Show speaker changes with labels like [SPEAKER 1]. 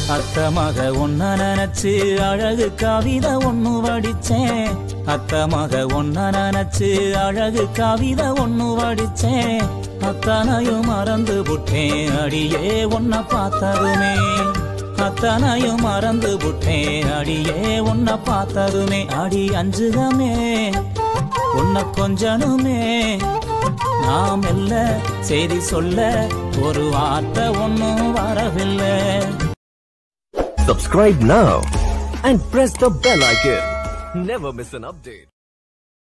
[SPEAKER 1] அத்த மக ஒன்ன நினைச்சு அழகு கவிதை ஒண்ணு வடிச்சேன் அத்த மக ஒன்ன நினைச்சு அழகு கவிதை ஒண்ணு வடிச்சேன் அத்தனையும் மறந்து புட்டேன் அடியே உன்னை பார்த்ததுமே அத்தனையும் மறந்து புட்டேன் அடியே உன்னை பார்த்ததுமே அடி அஞ்சுகமே உன்னை கொஞ்சனுமே நாம் இல்ல செய்தி சொல்ல ஒரு வார்த்தை ஒன்னும் வரவில்லை
[SPEAKER 2] Subscribe now and press the bell icon. Never miss an update.